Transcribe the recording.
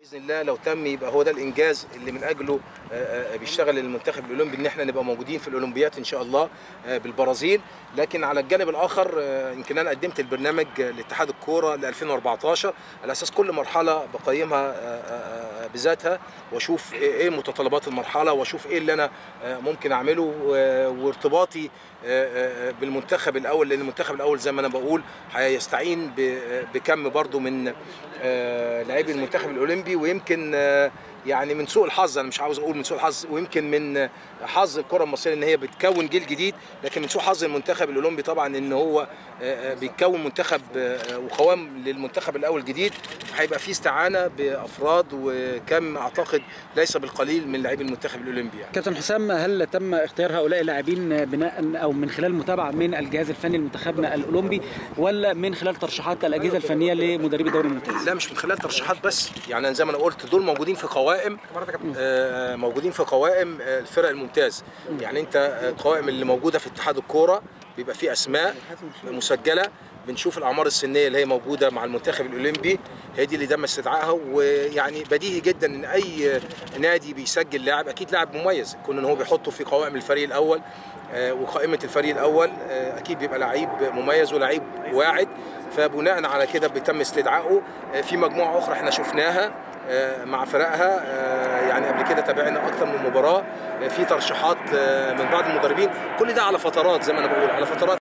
باذن الله لو تم يبقى هو ده الانجاز اللي من اجله آه، آه، بيشتغل المنتخب الاولمبي ان احنا نبقى موجودين في الاولمبيات ان شاء الله آه، بالبرازيل لكن على الجانب الاخر آه، يمكن انا قدمت البرنامج آه، لاتحاد الكوره ل 2014 على اساس كل مرحله بقيمها آه، آه، آه، بذاتها واشوف ايه إيه متطلبات المرحله واشوف ايه اللي انا آه، ممكن اعمله و- وارتباطي آه، آه، بالمنتخب الاول لان المنتخب الاول زي ما انا بقول هيستعين ب- بكم برضو من آه، لاعبي المنتخب الاولمبي ويمكن آه، يعني من سوء الحظ انا مش عاوز اقول من سوء الحظ ويمكن من حظ الكره المصريه ان هي بتكون جيل جديد لكن من سوء حظ المنتخب الاولمبي طبعا ان هو آه، آه، بيتكون منتخب آه، وقوام للمنتخب الاول جديد هيبقى في استعانه بافراد وكم اعتقد ليس بالقليل من لاعبي المنتخب الاولمبي يعني. كابتن حسام هل تم اختيار هؤلاء اللاعبين بناء او من خلال متابعه من الجهاز الفني لمنتخبنا الاولمبي ولا من خلال ترشيحات الاجهزه الفنيه لمدربي الدوري الممتاز؟ لا مش من خلال ترشيحات بس يعني زي ما انا قلت دول موجودين في قوائم آه، موجودين في قوائم آه، الفرق الممتاز يعني انت آه، القوائم اللي موجوده في اتحاد الكوره بيبقى فيه اسماء مسجله بنشوف الاعمار السنيه اللي هي موجوده مع المنتخب الاولمبي هي دي اللي تم استدعائها ويعني بديهي جدا ان اي نادي بيسجل لاعب اكيد لاعب مميز كون ان هو بيحطه في قوائم الفريق الاول آه، وقائمه الفريق الاول آه، اكيد بيبقى لعيب مميز ولعيب واعد فبناء على كده بيتم استدعائه آه، في مجموعه اخرى احنا شفناها آه، مع فرقها آه، يعني قبل كده تابعنا اكتر من مباراه آه، في ترشيحات آه، من بعض المدربين كل ده على فترات زي ما انا بقول على فترات